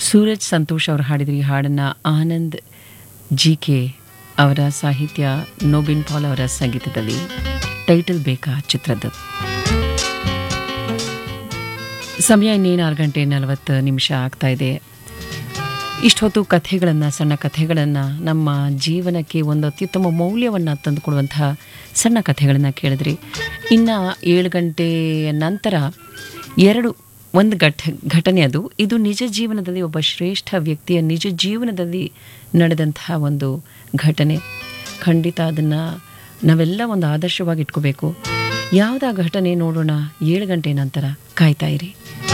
ಸೂರಜ್ ಸಂತೋಷ್ ಅವರು ಹಾಡಿದ್ರು ಈ ಹಾಡನ್ನು ಆನಂದ್ ಜಿ ಕೆ ಅವರ ಸಾಹಿತ್ಯ ನೋಬಿನ್ ಪಾಲ್ ಅವರ ಸಂಗೀತದಲ್ಲಿ ಟೈಟಲ್ ಬೇಕಾ ಚಿತ್ರದ್ದು ಸಮಯ ಇನ್ನೇನು ಆರು ಗಂಟೆ ನಲವತ್ತು ನಿಮಿಷ ಆಗ್ತಾ ಇದೆ ಇಷ್ಟೊತ್ತು ಕಥೆಗಳನ್ನು ಸಣ್ಣ ಕಥೆಗಳನ್ನು ನಮ್ಮ ಜೀವನಕ್ಕೆ ಒಂದು ಅತ್ಯುತ್ತಮ ಮೌಲ್ಯವನ್ನು ತಂದುಕೊಡುವಂತಹ ಸಣ್ಣ ಕಥೆಗಳನ್ನು ಕೇಳಿದ್ರಿ ಇನ್ನು ಏಳು ಗಂಟೆಯ ನಂತರ ಎರಡು ಒಂದು ಘಟ ಘಟನೆ ಅದು ಇದು ನಿಜ ಜೀವನದಲ್ಲಿ ಒಬ್ಬ ಶ್ರೇಷ್ಠ ವ್ಯಕ್ತಿಯ ನಿಜ ಜೀವನದಲ್ಲಿ ನಡೆದಂತಹ ಒಂದು ಘಟನೆ ಖಂಡಿತ ಅದನ್ನು ನಾವೆಲ್ಲ ಒಂದು ಆದರ್ಶವಾಗಿ ಇಟ್ಕೋಬೇಕು ಯಾವುದಾ ಘಟನೆ ನೋಡೋಣ ಏಳು ಗಂಟೆ ನಂತರ ಕಾಯ್ತಾ ಇರಿ